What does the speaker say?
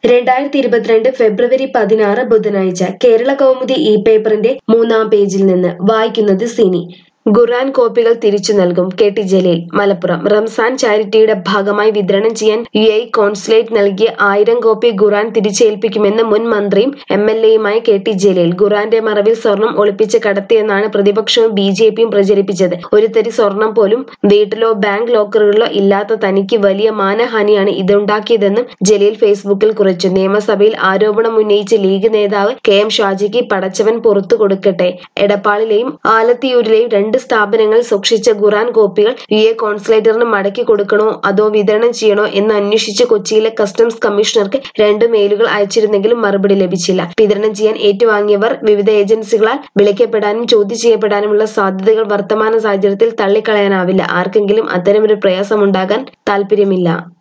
രണ്ടായിരത്തി ഇരുപത്തിരണ്ട് ഫെബ്രുവരി പതിനാറ് ബുധനാഴ്ച കേരള കൗമുദി ഇ പേപ്പറിന്റെ മൂന്നാം പേജിൽ നിന്ന് വായിക്കുന്നത് സിനി ഖുർആൻ കോപ്പികൾ തിരിച്ചു നൽകും കെ ടി ജലീൽ മലപ്പുറം റംസാൻ ചാരിറ്റിയുടെ ഭാഗമായി വിതരണം ചെയ്യാൻ യു എ കോൺസുലേറ്റ് നൽകിയ ആയിരം കോപ്പി ഖുർആൻ തിരിച്ചേൽപ്പിക്കുമെന്ന് മുൻ മന്ത്രിയും എം എൽ എയുമായ കെ ടി ജലീൽ ഖുർആന്റെ മറവിൽ സ്വർണം ഒളിപ്പിച്ച് കടത്തിയെന്നാണ് പ്രതിപക്ഷവും ബി ജെ പിയും പ്രചരിപ്പിച്ചത് ഒരു തരി സ്വർണം പോലും വീട്ടിലോ ബാങ്ക് ലോക്കറുകളിലോ ഇല്ലാത്ത തനിക്ക് വലിയ മാനഹാനിയാണ് ഇതുണ്ടാക്കിയതെന്നും ജലീൽ ഫേസ്ബുക്കിൽ കുറിച്ചു നിയമസഭയിൽ ആരോപണം ഉന്നയിച്ച ലീഗ് നേതാവ് കെ എം ഷാജിക്ക് പടച്ചവൻ പുറത്തു കൊടുക്കട്ടെ എടപ്പാളിലെയും ആലത്തിയൂരിലെയും രണ്ട് സ്ഥാപനങ്ങൾ സൂക്ഷിച്ച ഖുറാൻ കോപ്പികൾ യു എ കോൺസുലേറ്ററിന് മടക്കി കൊടുക്കണോ അതോ വിതരണം ചെയ്യണോ എന്ന് അന്വേഷിച്ച് കൊച്ചിയിലെ കസ്റ്റംസ് കമ്മീഷണർക്ക് രണ്ട് മെയിലുകൾ അയച്ചിരുന്നെങ്കിലും മറുപടി ലഭിച്ചില്ല വിതരണം ചെയ്യാൻ ഏറ്റുവാങ്ങിയവർ വിവിധ ഏജൻസികളാൽ വിളിക്കപ്പെടാനും ചോദ്യം ചെയ്യപ്പെടാനുമുള്ള സാധ്യതകൾ വർത്തമാന സാഹചര്യത്തിൽ തള്ളിക്കളയാനാവില്ല ആർക്കെങ്കിലും അത്തരമൊരു പ്രയാസമുണ്ടാകാൻ താല്പര്യമില്ല